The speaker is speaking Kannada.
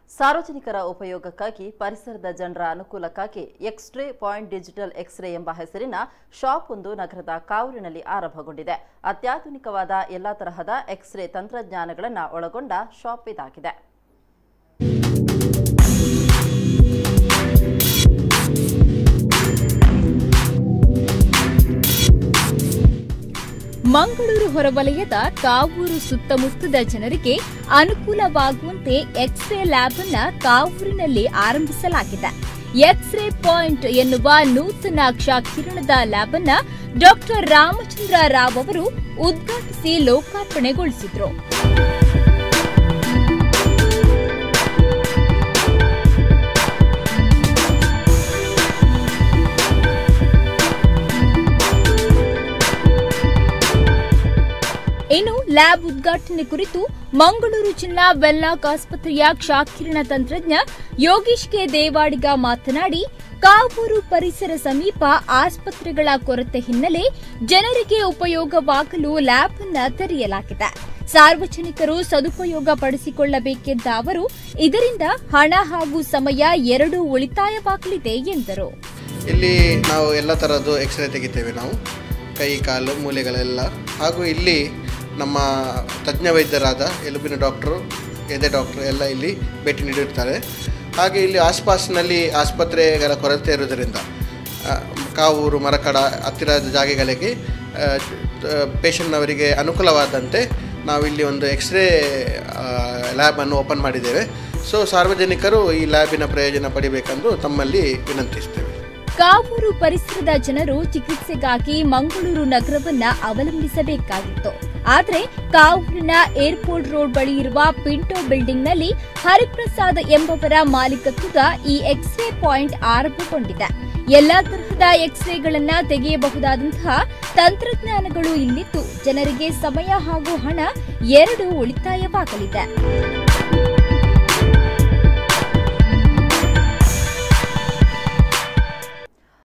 ಸಾರ್ವಜನಿಕರ ಉಪಯೋಗಕ್ಕಾಗಿ ಪರಿಸರದ ಜನರ ಅನುಕೂಲಕ್ಕಾಗಿ ಎಕ್ಸ್ರೇ ಪಾಯಿಂಟ್ ಡಿಜಿಟಲ್ ಎಕ್ಸ್ರೇ ಎಂಬ ಹೆಸರಿನ ಶಾಪ್ ಒಂದು ನಗರದ ಕಾವೂರಿನಲ್ಲಿ ಆರಂಭಗೊಂಡಿದೆ ಅತ್ಯಾಧುನಿಕವಾದ ಎಲ್ಲಾ ತರಹದ ಎಕ್ಸ್ರೇ ತಂತ್ರಜ್ಞಾನಗಳನ್ನು ಒಳಗೊಂಡ ಶಾಪ್ ಇದಾಗಿದೆ ಮಂಗಳೂರು ಹೊರವಲಯದ ಕಾವೂರು ಸುತ್ತಮುತ್ತದ ಜನರಿಗೆ ಅನುಕೂಲವಾಗುವಂತೆ ಎಕ್ಸ್ರೇ ಲ್ಯಾಬ್ ಅನ್ನ ಕಾವೂರಿನಲ್ಲಿ ಆರಂಭಿಸಲಾಗಿದೆ ಎಕ್ಸ್ರೇ ಪಾಯಿಂಟ್ ಎನ್ನುವ ನೂತನ ಕ್ಷಕಿರಣದ ಲ್ಯಾಬ್ ಅನ್ನ ಡಾಕ್ಟರ್ ರಾಮಚಂದ್ರ ರಾವ್ ಅವರು ಉದ್ಘಾಟಿಸಿ ಲೋಕಾರ್ಪಣೆಗೊಳಿಸಿದ್ರು ಇನ್ನು ಲ್ಯಾಬ್ ಉದ್ಘಾಟನೆ ಕುರಿತು ಮಂಗಳೂರು ಜಿಲ್ಲಾ ವೆಲ್ಲಾಕ್ ಆಸ್ಪತ್ರೆಯ ಕ್ಷಾಕಿರಣ ತಂತ್ರಜ್ಞ ಯೋಗೀಶ್ ಕೆ ದೇವಾಡಿಗ ಮಾತನಾಡಿ ಕಾವೂರು ಪರಿಸರ ಸಮೀಪ ಆಸ್ಪತ್ರೆಗಳ ಕೊರತೆ ಹಿನ್ನೆಲೆ ಜನರಿಗೆ ಉಪಯೋಗವಾಗಲು ಲ್ಯಾಬ್ ಅನ್ನ ತೆರೆಯಲಾಗಿದೆ ಸಾರ್ವಜನಿಕರು ಸದುಪಯೋಗ ಪಡಿಸಿಕೊಳ್ಳಬೇಕೆಂದ ಅವರು ಇದರಿಂದ ಹಣ ಹಾಗೂ ಸಮಯ ಎರಡೂ ಉಳಿತಾಯವಾಗಲಿದೆ ಎಂದರು ಇಲ್ಲಿ ನಾವು ಎಲ್ಲ ಥರದ್ದು ಎಕ್ಸ್ರೇ ತೆಗಿತೇವೆ ನಾವು ಕೈ ಕಾಲು ಮೂಲೆಗಳೆಲ್ಲ ಹಾಗೂ ಇಲ್ಲಿ ನಮ್ಮ ತಜ್ಞ ವೈದ್ಯರಾದ ಎಲುಬಿನ ಡಾಕ್ಟ್ರು ಎದೆ ಡಾಕ್ಟ್ರು ಎಲ್ಲ ಇಲ್ಲಿ ಭೇಟಿ ನೀಡಿರ್ತಾರೆ ಹಾಗೆ ಇಲ್ಲಿ ಆಸ್ಪಾಸಿನಲ್ಲಿ ಆಸ್ಪತ್ರೆಗಳ ಕೊರತೆ ಇರುವುದರಿಂದ ಆ, ಕಾವೂರು ಮರಕಡ ಹತ್ತಿರದ ಜಾಗೆಗಳಿಗೆ ಪೇಷಂಟ್ನವರಿಗೆ ಅನುಕೂಲವಾದಂತೆ ನಾವು ಇಲ್ಲಿ ಒಂದು ಎಕ್ಸ್ರೇ ಲ್ಯಾಬನ್ನು ಓಪನ್ ಮಾಡಿದ್ದೇವೆ ಸೊ ಸಾರ್ವಜನಿಕರು ಈ ಲ್ಯಾಬಿನ ಪ್ರಯೋಜನ ಪಡಿಬೇಕೆಂದು ತಮ್ಮಲ್ಲಿ ವಿನಂತಿಸ್ತೇವೆ ಕಾವೂರು ಪರಿಸರದ ಜನರು ಚಿಕಿತ್ಸೆಗಾಗಿ ಮಂಗಳೂರು ನಗರವನ್ನ ಅವಲಂಬಿಸಬೇಕಾಗಿತ್ತು ಆದರೆ ಕಾವೂರಿನ ಏರ್ಪೋರ್ಟ್ ರೋಡ್ ಬಳಿ ಇರುವ ಪಿಂಟೋ ಬಿಲ್ಡಿಂಗ್ನಲ್ಲಿ ಹರಿಪ್ರಸಾದ್ ಎಂಬವರ ಮಾಲೀಕತ್ವದ ಈ ಎಕ್ಸ್ರೇ ಪಾಯಿಂಟ್ ಆರಂಭಗೊಂಡಿದೆ ಎಲ್ಲಾ ತರಹದ ಎಕ್ಸ್ರೇಗಳನ್ನ ತೆಗೆಯಬಹುದಾದಂತಹ ತಂತ್ರಜ್ಞಾನಗಳು ಇಲ್ಲಿದ್ದು ಜನರಿಗೆ ಸಮಯ ಹಾಗೂ ಹಣ ಎರಡೂ ಉಳಿತಾಯವಾಗಲಿದೆ